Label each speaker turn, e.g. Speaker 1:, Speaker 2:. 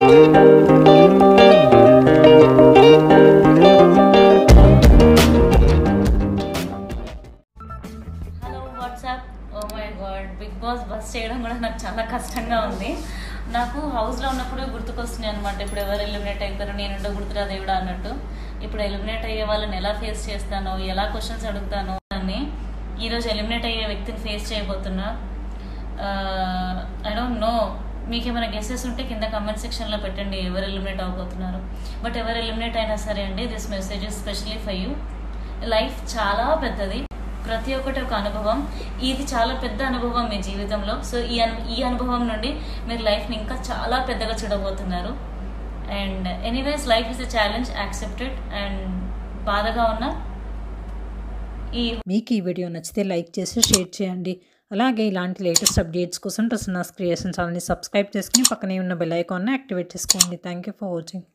Speaker 1: hello WhatsApp oh my god Big Boss బస్ చేయడం కూడా నాకు చాలా కష్టంగా ఉంది నాకు హౌస్లో ఉన్నప్పుడు గుర్తుకొస్తున్నాయి అనమాట ఇప్పుడు ఎవరు ఎలిమినేట్ అవుతారో నేను గుర్తురా దేవుడా అన్నట్టు ఇప్పుడు ఎలిమినేట్ అయ్యే వాళ్ళని ఎలా ఫేస్ చేస్తానో ఎలా క్వశ్చన్స్ అడుగుతానో అని ఈరోజు ఎలిమినేట్ అయ్యే వ్యక్తిని ఫేస్ చేయబోతున్నా ఐ డోంట్ నో మీకు ఏమైనా గెసెస్ ఉంటే కింద కమెంట్ సెక్షన్లో పెట్టండి ఎవరు ఎలిమినేట్ అవ్వబోతున్నారు బట్ ఎవరు ఎలిమినేట్ అయినా సరే అండి this message specially for you life చాలా పెద్దది ప్రతి ఒక్కటి ఒక అనుభవం ఇది చాలా పెద్ద అనుభవం మీ జీవితంలో సో ఈ అను ఈ అనుభవం నుండి మీరు లైఫ్ని ఇంకా చాలా పెద్దగా చూడబోతున్నారు and anyways life is a challenge accepted and బాధగా ఉన్న ఈ
Speaker 2: మీకు ఈ వీడియో నచ్చితే లైక్ చేసి షేర్ చేయండి అలాగే ఇలాంటి లేటెస్ట్ అప్డేట్స్ కోసం ప్రసన్నాస్ క్రియేషన్ ఛానల్ని సబ్స్క్రైబ్ చేసుకుని పక్కనే ఉన్న బెల్ ఐకాన్ని యాక్టివేట్ చేసుకోండి థ్యాంక్ యూ ఫర్ వాచింగ్